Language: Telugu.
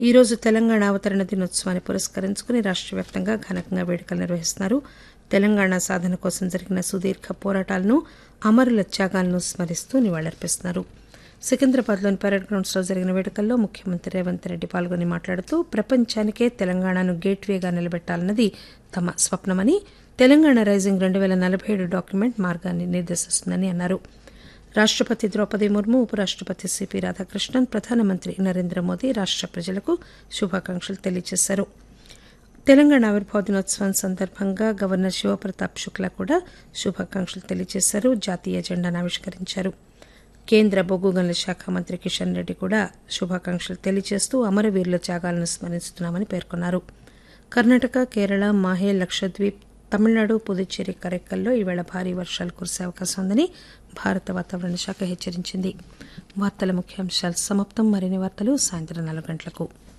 ఈ రోజు తెలంగాణ అవతరణ దినోత్సవాన్ని పురస్కరించుకుని రాష్ట్ర వ్యాప్తంగా ఘనంగా వేడుకలు నిర్వహిస్తున్నారు తెలంగాణ సాధన కోసం జరిగిన సుదీర్ఘ పోరాటాలను అమరుల త్యాగాలను స్మరిస్తూ నివాళులర్పిస్తున్నారు సికింద్రాబాద్లోని పరేడ్ గ్రౌండ్స్లో జరిగిన వేడుకల్లో ముఖ్యమంత్రి రేవంత్ రెడ్డి పాల్గొని మాట్లాడుతూ ప్రపంచానికే తెలంగాణను గేట్వేగా నిలబెట్టాలన్నది తమ స్వప్నమని తెలంగాణ రైజింగ్ రెండు వేల నలభై ఏడు డాక్యుమెంట్ మార్గాన్ని నిర్దేశిస్తుందని అన్నారు రాష్టపతి ద్రౌపది ముర్ము ఉపరాష్టపతి సిపి రాధాకృష్ణన్ ప్రధానమంత్రి నరేంద్ర మోదీ రాష్ట ప్రజలకు శుభాకాంక్షలు తెలియజేశారు తెలంగాణ ఆవిర్భావ దినోత్సవం సందర్భంగా గవర్నర్ శివప్రతాప్ శుక్లా కూడా శుభాకాంక్షలు తెలియజేశారు జాతీయ జెండాను ఆవిష్కరించారు కేంద్ర బొగ్గు గనుల శాఖ మంత్రి కిషన్ రెడ్డి కూడా శుభాకాంక్షలు తెలియజేస్తూ అమరవీరుల త్యాగాలను స్మరిస్తున్నామని పేర్కొన్నారు కర్ణాటక కేరళ మాహే లక్షద్వీప్ తమిళనాడు పుదుచ్చేరి కరైక్కల్లో ఈవేళ భారీ వర్షాలు కురిసే అవకాశం ఉందని భారత వాతావరణ శాఖ హెచ్చరించింది వార్తల ముఖ్యాంశాలు సమాప్తం మరిన్ని వార్తలు సాయంత్రం నాలుగు గంటలకు